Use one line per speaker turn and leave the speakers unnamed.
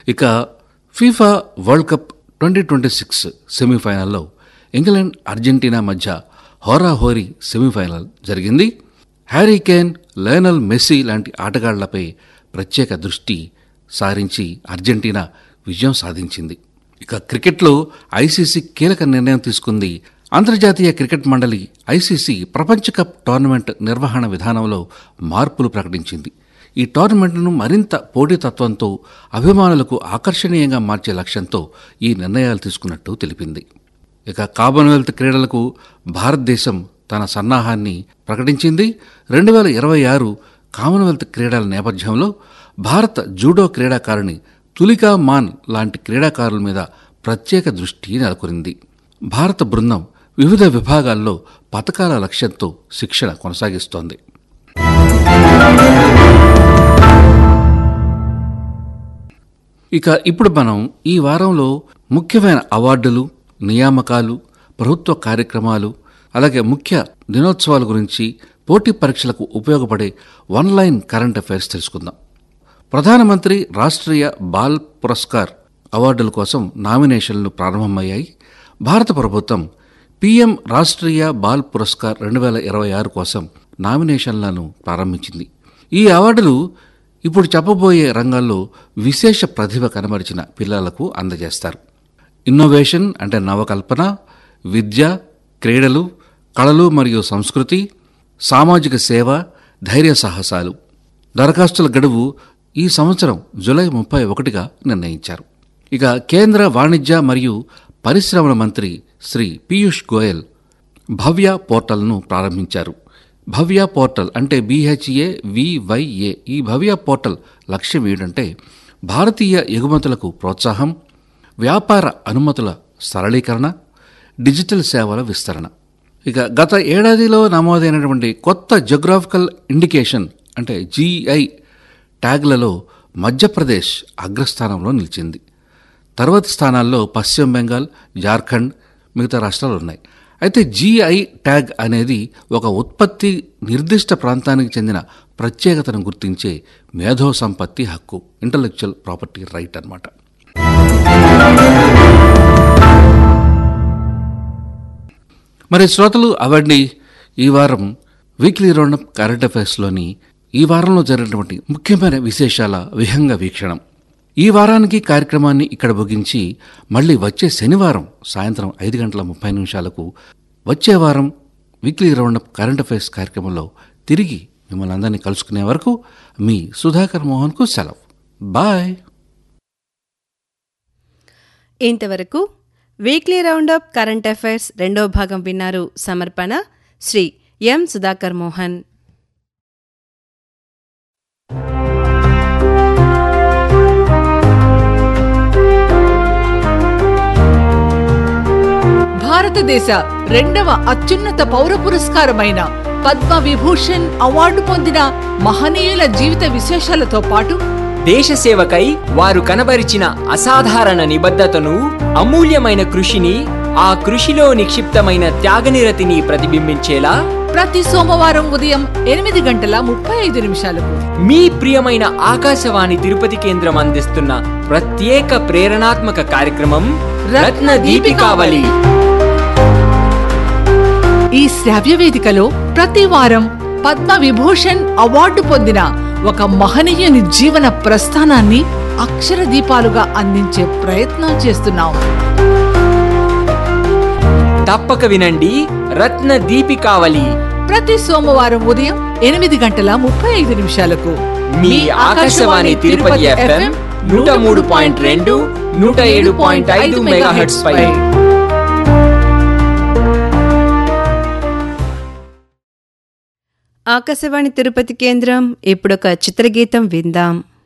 ఇక FIFA world cup twenty twenty six సెమీఫైనల్లో England Argentina మధ్య హోరాహోరీ సెమీఫైనల్ జరిగింది హ్యారీ కేన్ లయనల్ మెస్సీ లాంటి ఆటగాళ్లపై ప్రత్యేక దృష్టి సారించి అర్జెంటీనా విజయం సాధించింది ఇక క్రికెట్లో ఐసీసీ కీలక నిర్ణయం తీసుకుంది అంతర్జాతీయ క్రికెట్ మండలి ఐసీసీ ప్రపంచ కప్ టోర్నమెంట్ నిర్వహణ విధానంలో మార్పులు ప్రకటించింది ఈ టోర్నమెంట్ను మరింత పోటీతత్వంతో అభిమానులకు ఆకర్షణీయంగా మార్చే లక్ష్యంతో ఈ నిర్ణయాలు తీసుకున్నట్టు తెలిపింది ఇక కామన్వెల్త్ క్రీడలకు భారతదేశం తన సన్నాహాన్ని ప్రకటించింది రెండు వేల ఇరవై ఆరు కామన్వెల్త్ క్రీడల నేపథ్యంలో భారత జూడో క్రీడాకారిణి తులికా మాన్ లాంటి క్రీడాకారుల మీద ప్రత్యేక దృష్టి నెలకొనింది భారత బృందం వివిధ విభాగాల్లో పథకాల లక్ష్యంతో శిక్షణ కొనసాగిస్తోంది ఇక ఇప్పుడు మనం ఈ వారంలో ముఖ్యమైన అవార్డులు నియామకాలు ప్రభుత్వ కార్యక్రమాలు అలాగే ముఖ్య దినోత్సవాల గురించి పోటీ పరీక్షలకు ఉపయోగపడే ఆన్లైన్ కరెంట్ అఫైర్స్ తెలుసుకుందాం ప్రధానమంత్రి రాష్ట్రీయ బాల్ పురస్కార్ అవార్డుల కోసం నామినేషన్లు ప్రారంభమయ్యాయి భారత ప్రభుత్వం పీఎం రాష్ట్రీయ బాల్ పురస్కార్ రెండు వేల ఇరవై ఆరు కోసం నామినేషన్లను ప్రారంభించింది ఈ అవార్డులు ఇప్పుడు చెప్పబోయే రంగాల్లో విశేష ప్రతిభ కనబరిచిన పిల్లలకు అందజేస్తారు ఇన్నోవేషన్ అంటే నవకల్పన విద్య క్రీడలు కళలు మరియు సంస్కృతి సామాజిక సేవ ధైర్య సాహసాలు దరఖాస్తుల గడువు ఈ సంవత్సరం జూలై ముప్పై ఒకటిగా నిర్ణయించారు ఇక కేంద్ర వాణిజ్య మరియు పరిశ్రమల మంత్రి శ్రీ పీయూష్ గోయల్ భవ్య పోర్టల్ను ప్రారంభించారు భవ్య పోర్టల్ అంటే బీహెచ్ఏ వివైఏ ఈ భవ్య పోర్టల్ లక్ష్యం ఏంటంటే భారతీయ ఎగుమతులకు ప్రోత్సాహం వ్యాపార అనుమతుల సరళీకరణ డిజిటల్ సేవల విస్తరణ ఇక గత ఏడాదిలో నమోదైనటువంటి కొత్త జోగ్రాఫికల్ ఇండికేషన్ అంటే జీఐ ట్యాగ్లలో మధ్యప్రదేశ్ అగ్రస్థానంలో నిలిచింది తర్వాతి స్థానాల్లో పశ్చిమ బెంగాల్ జార్ఖండ్ మిగతా రాష్ట్రాలు ఉన్నాయి అయితే జీఐ ట్యాగ్ అనేది ఒక ఉత్పత్తి నిర్దిష్ట ప్రాంతానికి చెందిన ప్రత్యేకతను గుర్తించే మేధో సంపత్తి హక్కు ఇంటలెక్చువల్ ప్రాపర్టీ రైట్ అన్నమాట మరి శ్రోతలు అవండి ఈ వారం వీక్లీ రౌండప్ కరెంట్ అఫైర్స్లోని ఈ వారంలో జరిగినటువంటి ముఖ్యమైన విశేషాల విహంగ వీక్షణం ఈ వారానికి కార్యక్రమాన్ని ఇక్కడ ముగించి మళ్ళీ వచ్చే శనివారం సాయంత్రం ఐదు గంటల ముప్పై నిమిషాలకు వచ్చే వారం వీక్లీ రౌండప్ కరెంట్ అఫైర్స్ కార్యక్రమంలో తిరిగి మిమ్మల్ని అందరినీ కలుసుకునే వరకు మీ సుధాకర్ మోహన్కు సెలవు బాయ్
ఇంతవరకు వీక్లీ రౌండప్ కరెంట్ అఫైర్స్ రెండో భాగం విన్నారు సమర్పణ శ్రీ ఎం సుధాకర్ మోహన్
భారతదేశ రెండవ అత్యున్నత పౌర పురస్కారమైన పద్మ విభూషణ్ అవార్డు పొందిన మహనీయుల జీవిత విశేషాలతో పాటు
దేశ సేవకై వారు కనబరిచిన అసాధారణ నిబద్ధతను అమూల్యమైన కృషిని ఆ కృషిలో నిక్షిప్తమైన త్యాగనిరతిని ప్రతిబింబించేలా
ప్రతి సోమవారం ఉదయం ఎనిమిది గంటల ముప్పై ఐదు నిమిషాలకు
మీ ప్రియమైన ఆకాశవాణి తిరుపతి కేంద్రం అందిస్తున్న ప్రత్యేక ప్రేరణాత్మక కార్యక్రమం రత్న దీపికావళి
ఈ శ్రావ్య వేదికలో ప్రతి వారం పద్మ విభూషణ్ అవార్డు పొందిన ఒక మహనీయుని జీవన ప్రస్థానాన్ని అక్షర దీపాలుగా అందించే ప్రయత్నం చేస్తున్నాం
తప్పక వినండి రత్న దీపికావళి
ప్రతి సోమవారం ఉదయం ఎనిమిది గంటల ముప్పై ఐదు నిమిషాలకు
మీ ఆకాశవాణి తిరుపతి ఎఫ్ఎం నూట మూడు పాయింట్ రెండు నూట ఏడు పాయింట్ ఐదు మెగాహెట్స్ పై
ఆకాశవాణి తిరుపతి కేంద్రం ఇప్పుడొక చిత్రగీతం విందాం